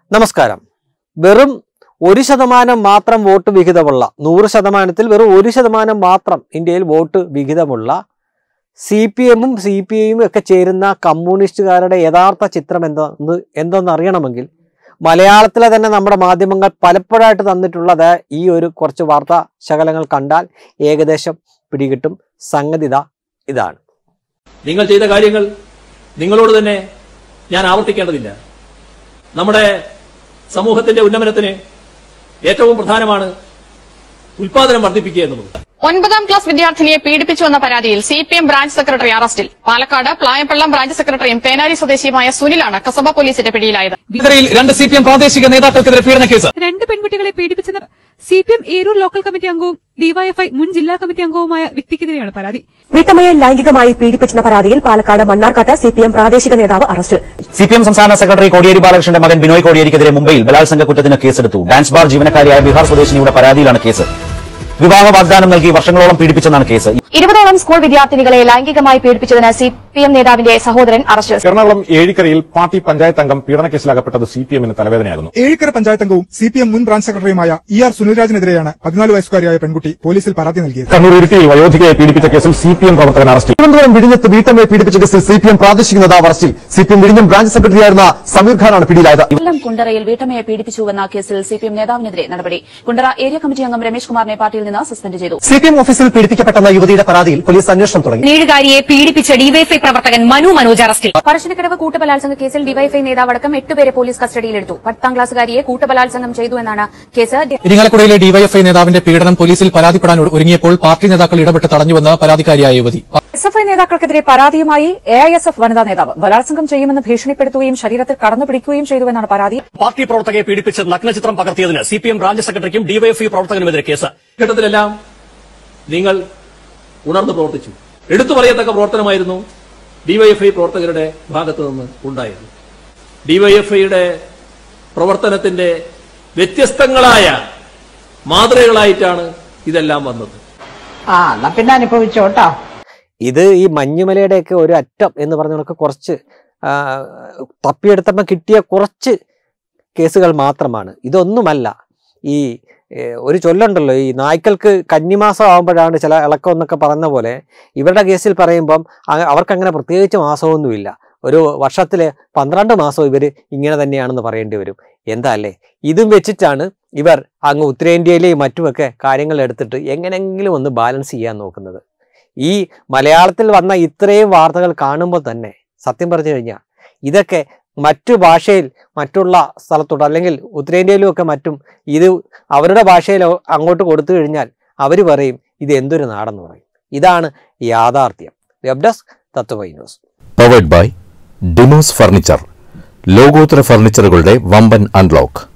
നമസ്കാരം വെറും ഒരു ശതമാനം മാത്രം വോട്ട് വിഹിതമുള്ള നൂറ് ശതമാനത്തിൽ വെറും ഒരു ശതമാനം മാത്രം ഇന്ത്യയിൽ വോട്ട് വിഹിതമുള്ള സി പി എമ്മും സി പി ഐയും ഒക്കെ ചേരുന്ന കമ്മ്യൂണിസ്റ്റുകാരുടെ യഥാർത്ഥ ചിത്രം എന്തെന്ന് എന്തെന്ന് അറിയണമെങ്കിൽ മലയാളത്തിലെ തന്നെ നമ്മുടെ മാധ്യമങ്ങൾ പലപ്പോഴായിട്ട് തന്നിട്ടുള്ളത് ഈ ഒരു കുറച്ച് വാർത്താ ശകലങ്ങൾ കണ്ടാൽ ഏകദേശം പിടികിട്ടും സംഗതിത ഇതാണ് നിങ്ങൾ ചെയ്ത കാര്യങ്ങൾ നിങ്ങളോട് തന്നെ ഞാൻ ആവർത്തിക്കേണ്ടതില്ല നമ്മുടെ സമൂഹത്തിന്റെ ഉന്നമനത്തിന് ഏറ്റവും പ്രധാനമാണ് ഉൽപാദനം വർദ്ധിപ്പിക്കുക എന്നുള്ളത് ഒൻപതാം ക്ലാസ് വിദ്യാർത്ഥിനിയെ പീഡിപ്പിച്ചുവെന്ന പരാതിയിൽ C P M branch secretary അറസ്റ്റിൽ പാലക്കാട് പ്ലായപ്പള്ളം ബ്രാഞ്ച് സെക്രട്ടറിയും പേനാരി സ്വദേശിയുമായ സുനിലാണ് കസബ പോലീസിന്റെ പിടിയിലായത് ഇതിനിടയിൽ രണ്ട് സി പി എം പ്രാദേശിക നേതാക്കൾക്കെതിരെ പീഡന കേസ് രണ്ട് പെൺകുട്ടികളെ പീഡിപ്പിച്ചെന്ന C P M Eroor local committee അംഗവും ഡിവൈഎഫ്ഐ മുൻ ജില്ലാ കമ്മിറ്റി അംഗവുമായ വ്യക്തിക്കെതിരെയാണ് പരാതി വീട്ടമ്മയെ ലൈംഗികമായി പീഡിപ്പിച്ചെന്ന പരാതിയിൽ പാലക്കാട് മണ്ണാർക്കാട്ട് സി പി എം പ്രാദേശിക നേതാവ് അറസ്റ്റ് സി പി എം സംസ്ഥാന സെക്രട്ടറി കോടിയേരി ബാലകൃഷ്ണന്റെ മകൻ ബിനോയ് കോടിയേരിക്കെതിരെ മുംബൈയിൽ ബലാത്സംഗ കുറ്റത്തിന് കേസെടുത്തു ഡാൻസ് ബാർ ജീവനക്കാരിയായ ബീഹാർ സ്വദേശിനിയുടെ പരാതിയിലാണ് കേസ് വിവാഹ വാഗ്ദാനം നൽകി വർഷങ്ങളോളം പീഡിപ്പിച്ചെന്നാണ് കേസ് ഇരുപതോളം സ്കൂൾ വിദ്യാർത്ഥിനികളെ ലൈംഗികമായി പീഡിപ്പിച്ചതിന് സി പി എം നേതാവിന്റെ സഹോദരൻ അറസ്റ്റ് എറണാകുളം ഏഴിക്കരയിൽ പാർട്ടി പഞ്ചായത്ത് അംഗം പീഡനക്കേസിലകപ്പെട്ടത് സി പി എമ്മിന് തലവേദനയായിരുന്നു ഏഴിക്കര പഞ്ചായത്ത് അംഗവും സി പി എം മുൻ ബ്രാഞ്ച് സെക്രട്ടറിയുമായ ഇ ആർ സുനിൽരാജിനെതിരെയാണ് പതിനാല് വയസ്സുകാരിയായ പെൺകുട്ടി പോലീസിൽ പരാതി നൽകിയത് കണ്ണൂർ ഇരിട്ടിയിൽ വയോധികയെ പീഡിപ്പിച്ച കേസിൽ സി പി എം പ്രവർത്തകൻ അറസ്റ്റ് തിരുവനന്തപുരം വിഴിഞ്ഞത്ത് വീട്ടമ്മയെ പീഡിപ്പിച്ച കേസിൽ സി പി എം പ്രാദേശിക നേതാവ് അറസ്റ്റിൽ സി പി എം വിഴിഞ്ഞം ബ്രാഞ്ച് സെക്രട്ടറിയായിരുന്ന സമീർ ഖാനാണ് പിടിയിലായത് കൊല്ലം കുണ്ടറയിൽ വീട്ടമ്മയെ പീഡിപ്പിച്ചുവെന്ന കേസിൽ സി പി എം നേതാവിനെതിരെ നടപടി കുണ്ടറ ഏരിയ കമ്മിറ്റി അംഗം രമേശ് കുമാറിനെ പാർട്ടിയിൽ നിന്ന് സസ്പെൻഡ് ചെയ്തു സി പി എം ഓഫീസിൽ പീഡിപ്പിക്കപ്പെട്ടെന്ന യുവതിയുടെ പരാതിയിൽ പോലീസ് അന്വേഷണം തുടങ്ങി ഏഴുകാരിയെ പീഡിപ്പിച്ച ഡിവൈഎഫ്ഐ പ്രവർത്തകൻ മനു മനോജ് അറസ്റ്റിൽ പറശ്ശിനിക്കടവ് കൂട്ടബലാത്സംഗ കേസിൽ ഡിവൈഫൈ നേതാവടക്കം എട്ടുപേരെ പോലീസ് കസ്റ്റഡിയിലെടുത്തു പത്താം ക്ലാസ്സുകാരിയെ കൂട്ടബലാത്സംഗം ചെയ്തു എന്നാണ് കേസ് ഇരിങ്ങാലക്കുടയിലെ ഡിവൈഎഫ്ഐ നേതാവിന്റെ പീഡനം പോലീസിൽ പരാതിപ്പെടാൻ ഒരുങ്ങിയപ്പോൾ പാർട്ടി നേതാക്കൾ ഇടപെട്ട് തടഞ്ഞുവെന്ന് പരാതിക്കാരിയായ യുവതി എസ് എഫ് ഐ നേതാക്കൾക്കെതിരെ പരാതിയുമായി എ ഐ എസ് എഫ് വനിതാ നേതാവ് ബലാത്സംഗം ചെയ്യുമെന്ന് ഭീഷണിപ്പെടുത്തുകയും ശരീരത്തിൽ കടന്നു പിടിക്കുകയും ചെയ്തുവെന്നാണ് പരാതി പാർട്ടി പ്രവർത്തകയെ പീഡിപ്പിച്ച് നഗ്നചിത്രം പകർത്തിയതിന് സി പി എം ബ്രാഞ്ച് സെക്രട്ടറിക്കും ഡിവൈഎഫ്ഐ പ്രവർത്തകനുമെതിരെ കേസ് ഘട്ടത്തിലെല്ലാം നിങ്ങൾ ഉണർന്നു പ്രവർത്തിച്ചു എടുത്തു പറയത്തക്ക പ്രവർത്തനമായിരുന്നു ഡിവൈഎഫ്ഐ പ്രവർത്തകരുടെ ഭാഗത്തു നിന്ന് ഉണ്ടായത് ഡിവൈഎഫ്ഐയുടെ പ്രവർത്തനത്തിന്റെ വ്യത്യസ്തങ്ങളായ മാതൃകകളായിട്ടാണ് ഇതെല്ലാം വന്നത് ആ എന്നാ പിന്നെ അനുഭവിച്ചോട്ടോ ഇത് ഈ മഞ്ഞുമലയുടെയൊക്കെ ഒരു അറ്റം എന്ന് പറഞ്ഞവർക്ക് കുറച്ച് ആ, തപ്പിയെടുത്തപ്പോൾ കിട്ടിയ കുറച്ച് കേസുകൾ മാത്രമാണ് ഇതൊന്നുമല്ല ഈ ഏ, ഒരു ചൊല്ലുണ്ടല്ലോ ഈ നായ്ക്കൾക്ക് കന്നിമാസം ആകുമ്പോഴാണ് ചില ഇളക്കം എന്നൊക്കെ പറയുന്ന പോലെ ഇവരുടെ കേസിൽ പറയുമ്പം അ- അവർക്കങ്ങനെ പ്രത്യേകിച്ച് മാസമൊന്നുമില്ല ഒരു വർഷത്തിൽ പന്ത്രണ്ട് മാസം ഇവർ ഇങ്ങനെ തന്നെയാണെന്ന് പറയേണ്ടി വരും എന്താ അല്ലേ ഇതും വെച്ചിട്ടാണ് ഇവർ അങ്ങ് ഉത്തരേന്ത്യയിലെയും മറ്റുമൊക്കെ കാര്യങ്ങൾ എടുത്തിട്ട് എങ്ങനെയെങ്കിലും ഒന്ന് ബാലൻസ് ചെയ്യാൻ നോക്കുന്നത് ഈ മലയാളത്തിൽ വന്ന ഇത്രയും വാർത്തകൾ കാണുമ്പോൾ തന്നെ സത്യം പറഞ്ഞു കഴിഞ്ഞാൽ ഇതൊക്കെ മറ്റു ഭാഷയിൽ മറ്റുള്ള സ്ഥലത്തോട്ട് അല്ലെങ്കിൽ ഉത്തരേന്ത്യയിലും ഒക്കെ മറ്റും ഇത് അവരുടെ ഭാഷയിൽ അങ്ങോട്ട് കൊടുത്തു കഴിഞ്ഞാൽ അവർ പറയും ഇത് എന്തൊരു നാടെന്ന് പറയും ഇതാണ് യാഥാർത്ഥ്യം web desk Tatwamayi news powered by Demos furniture ലോകോത്തര ഫർണിച്ചറുകളുടെ വമ്പൻ അൺലോക്ക്